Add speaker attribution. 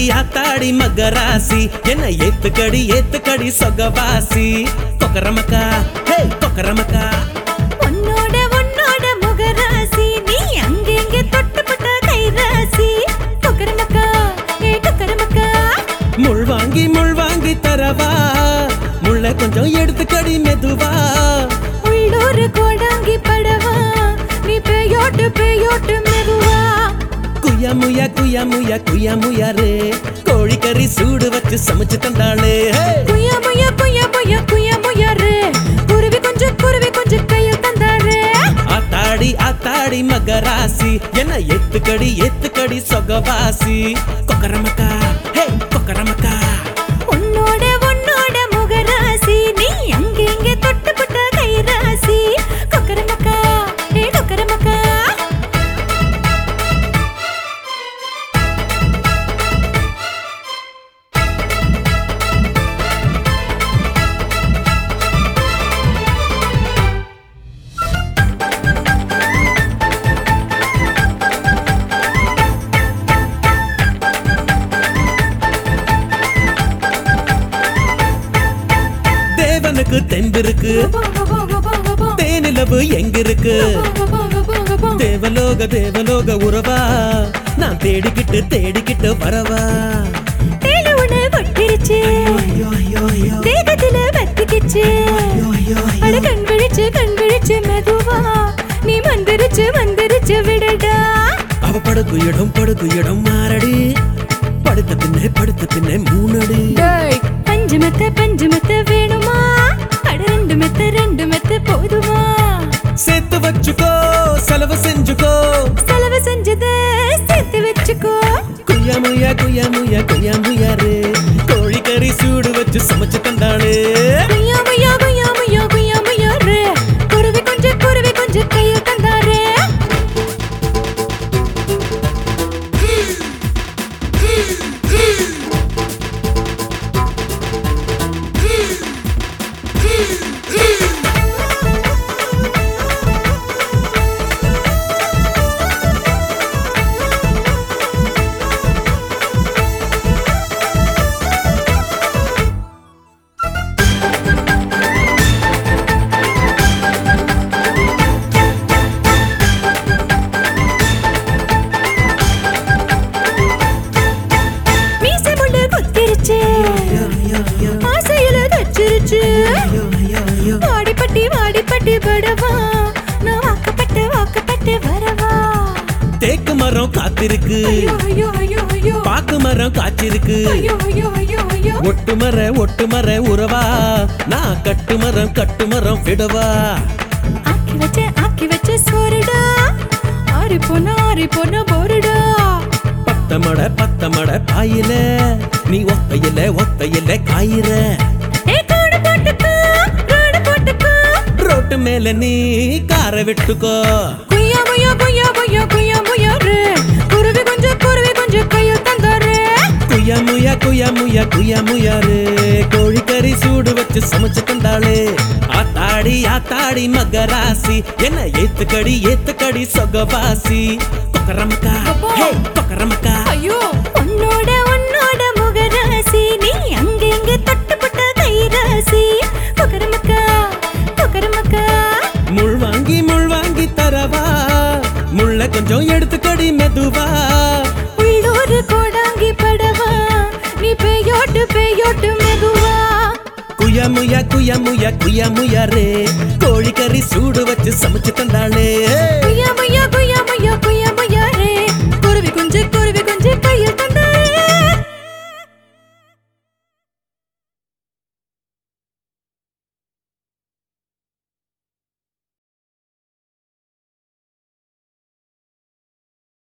Speaker 1: ஆத்தாடி மகராசி என்ன ஏத்துக்கடி ஏத்துக்கடி சொகவாசி கொக்கரமக்கா ஹே கொக்கரமக்கா
Speaker 2: உன்னோட உன்னோட முகராசி நீ அங்கெங்க தொட்டுப்பட்ட கைராசி கொக்கரமக்கா ஏ கொக்கரமக்கா
Speaker 1: முள் வாங்கி முள் வாங்கி தரவா முள்ள கொஞ்சம் எடுத்துக்கடி மெதுவா
Speaker 2: உள்ளூர் கோடாங்கி படவா நீ பேயோட்டு பேயோட்டு மெதுவா
Speaker 1: குயமுயா குயமுயா குயமுயாரே கோழிக்கறி சூடு வச்சு சமைச்சு தந்தாளே ஹே!
Speaker 2: குயா முயா குயா முயா குயா முயாரு குருவி கொஞ்சம் குருவி கொஞ்சம் கையில் தந்தாரு
Speaker 1: ஆத்தாடி ஆத்தாடி மகராசி என்ன ஏத்துக்கடி ஏத்துக்கடி சொகவாசி கொக்கரமக்கா ஹே கொக்கரமக்கா
Speaker 2: உன்னோட உன்னோட முகராசி நீ அங்கெங்க தொட்டுப்பட்ட கைராசி கொக்கரமக்கா ஏ கொக்கரமக்கா
Speaker 1: தேவனுக்கு தெம்பிருக்கு தேனிலவு எங்க இருக்கு தேவலோக தேவலோக உறவா நான் தேடிக்கிட்டு தேடிக்கிட்டு வரவா
Speaker 2: தேல உன வட்டிருச்சு
Speaker 1: ஐயோ, ஐயோ, ஐயோ,
Speaker 2: தேகத்துல வத்திக்கிச்சு
Speaker 1: ஐயோ, ஐயோ,
Speaker 2: அட
Speaker 1: ஐயோ.
Speaker 2: கண் விழிச்சு கண் விழிச்சு மெதுவா நீ வந்திருச்சு வந்திருச்சு விடடா
Speaker 1: அவ படுக்கு இடம் படுக்கு இடம் மாறடி படுத்த பின்னே படுத்த பின்னே மூணடி
Speaker 2: பஞ்சு மெத்த பஞ்சு மெத்த வேணுமா அட ரெண்டு மெத்த ரெண்டு மெத்த போதுமா
Speaker 1: சேர்த்து வச்சுக்கோ செலவு செஞ்சுக்கோ
Speaker 2: செலவு செஞ்சத சேர்த்து வச்சுக்கோ
Speaker 1: குய்யாமுயா குய்யாமுயா குய்யாமுயாரு கோழிக்கறி சூடு வச்சு சமைச்சு தந்தாளே
Speaker 2: குய்யா முய்யா குய்யா முய்யா குய்யா முய்யாரு குருவி கொஞ்சம் குருவி கொஞ்சம் கையில் தந்தாரு மீசை முள்ளு குத்திருச்சு ஆசையில தச்சிருச்சு வாடிப்பட்டி வாடிப்பட்டி படவா நான் வாக்கப்பட்டு வாக்கப்பட்டு வரவா
Speaker 1: தேக்கு மரம் காத்திருக்கு
Speaker 2: ஐயோ ஐயோ ஐயோ ஐயோ
Speaker 1: பாக்கு மரம் காய்ச்சிருக்கு
Speaker 2: ஐயோ ஐயோ ஐயோ ஐயோ
Speaker 1: ஒட்டு மர ஒட்டு மர உறவா நான் கட்டு மரம் கட்டு மரம் விடவா
Speaker 2: ஆக்கி வச்ச ஆக்கி வச்ச சோறுடா ஆறி போன ஆறி போன போருடா
Speaker 1: பத்த மட பத்த மட பாயில நீ ஒத்தையில ஒத்தையில காயிற
Speaker 2: ஏ கோடு போட்டுக்கோ ரோடு போட்டுக்கோ
Speaker 1: ரோட்டு மேல நீ காரை விட்டுக்கோ
Speaker 2: குய்யா முய்யா குய்யா முய்யா குய்யா முய்யாரு குருவி கொஞ்சம் குருவி கொஞ்சம் கையில் தந்தாரு
Speaker 1: குய்யா முயா குய்யா முயா குய்யா முயாரு கோழிக்கறி சூடு வச்சு சமைச்சு தந்தாளே ஆத்தாடி ஆத்தாடி மகராசி என்ன ஏத்துக்கடி ஏத்துக்கடி சொகவாசி கொக்கரமக்கா ஹே கொக்கரமக்கா
Speaker 2: ஐயோ உன்னோட உன்னோட முகராசி நீ அங்கெங்க தொட்டுப்பட்ட கைராசி கொக்கரமக்கா கொக்கரமக்கா
Speaker 1: முள் வாங்கி முள் வாங்கி தரவா முள்ள கொஞ்சம் எடுத்துக்கடி மெதுவா
Speaker 2: உள்ளூர் கோடாங்கி படவா நீ பேயோட்டு பேயோட்டு மெதுவா
Speaker 1: குய்யா முயா குய்யா முயா குய்யா முயாரே கோழிக்கறி சூடு வச்சு சமைச்சு தந்தாளே
Speaker 2: குய்யா முய்யா